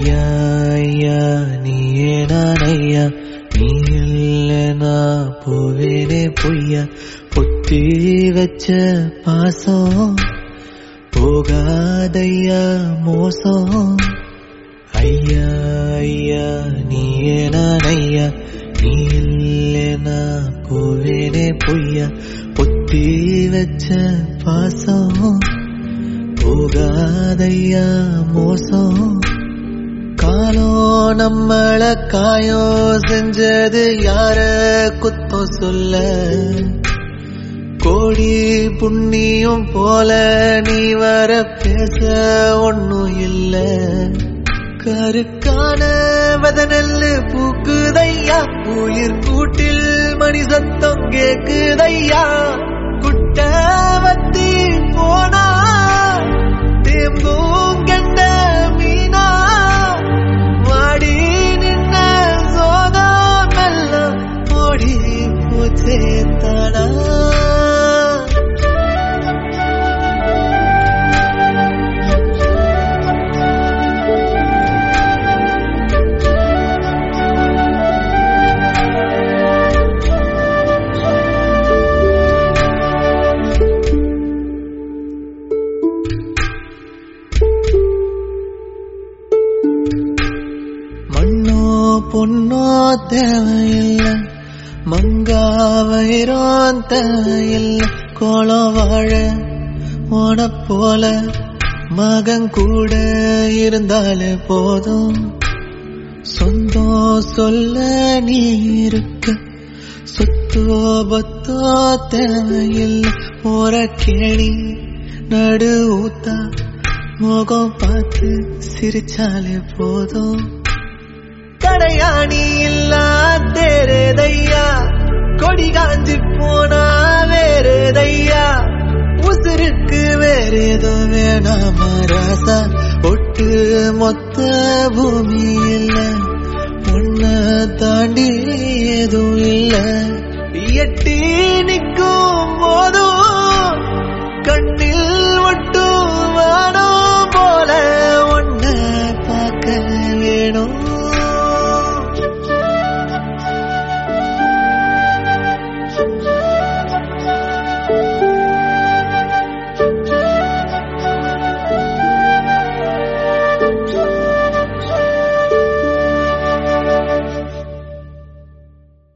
ஐயா ஐயா நீயே நான் ஐயா நீ இல்லைனா போவேனே பொய்யா பொத்தி வச்ச பாசம் போகாதையா மோசம் ஐயா ஐயா நீயே நான் ஐயா நீ இல்லைனா போவேனே பொய்யா பொத்தி வச்ச பாசம் போகாதையா மோசம் காலம் நம்மள காயம் செஞ்சது யார குத்தம் சொல்ல கோடி புண்ணியம் போல நீ வர பேச ஒண்ணும் இல்ல கருக்கான வதனெல்லு பூக்குதையா உயிர் கூட்டில் மணி சத்தம் கேக்குதையா குட்ட வத்தி போனா தேம்பும் கண்ட மீனா வாடி நின்ன சோகமெல்லாம் ஓடி போச்சே தானா மண்ணோ பொண்ணோ தேவையில்லை மங்காவைரோன் தேவையில்லை கோலம் வாழ ஓன போல மகன் கூட இருந்தாலே போதும் சொந்தம் சொல்ல நீ இருக்க சொத்தோ பத்தோ தேவையில்லை ஓர கேணி நடு ஊத்தா முகம் பார்த்து சிரிச்சாலே போதும் கடையாணி இல்லா தேரேதையா கொடி காஞ்சி போனா வேறேதையா உசுருக்கு வேறேதோ வேணாம ராசா ஒட்டு மொத்த பூமி இல்ல உன்ன தாண்டி எதுவும் இல்ல எட்டி நிற்கும் போதும் கண்ணில்